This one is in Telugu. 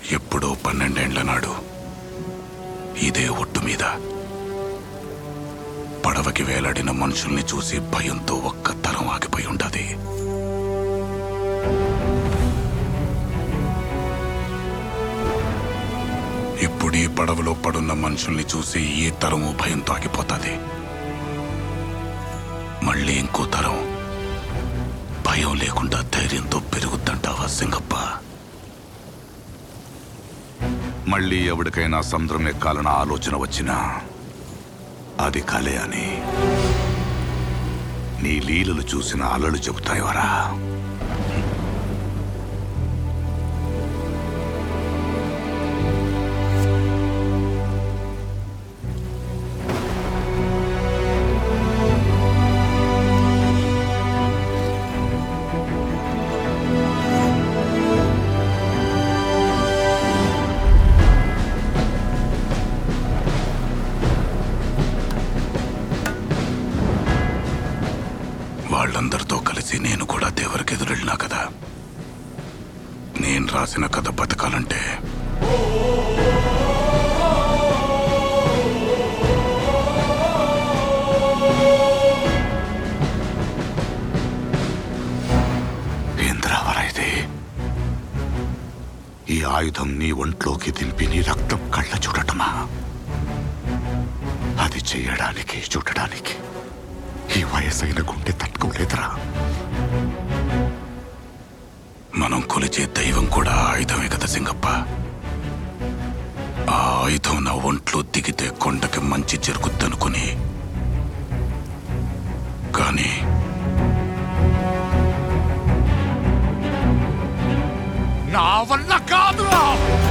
ఎప్పుడో పన్నెండేండ్ల నాడు ఇదే ఒట్టు మీద పడవకి వేలాడిన మనుషుల్ని చూసి భయంతో ఒక్క తరం ఆగిపోయి ఉండదు ఇప్పుడు ఈ పడవలో పడున్న మనుషుల్ని చూసి ఈ తరము భయంతో ఆగిపోతుంది మళ్ళీ ఇంకో తరం భయం లేకుండా ధైర్యంతో పెరుగుద్దంటావా సింగప్ప మళ్ళీ ఎవరికైనా సముద్రం ఎక్కాలన్న ఆలోచన వచ్చినా అది కలే అని నీ లీలలు చూసిన అలలు చెబుతాయివరా వాళ్ళందరితో కలిసి నేను కూడా దేవరికి ఎదురెళ్ళినా కదా నేను రాసిన కథ బతకాలంటే ఏంద్రావరా ఇది ఈ ఆయుధం నీ ఒంట్లోకి దింపి నీ రక్తం కళ్ళ చూడటమా అది చేయడానికి చూడడానికి ఈ వయసైన గుండె తట్టుకోలేదురా మనం కొలిచే దైవం కూడా ఆయుధమే కదా సింగప్ప ఆ ఆయుధం నా ఒంట్లో దిగితే కొండకి మంచి జరుగుద్దనుకుని కానీ నా వల్ల కాదురా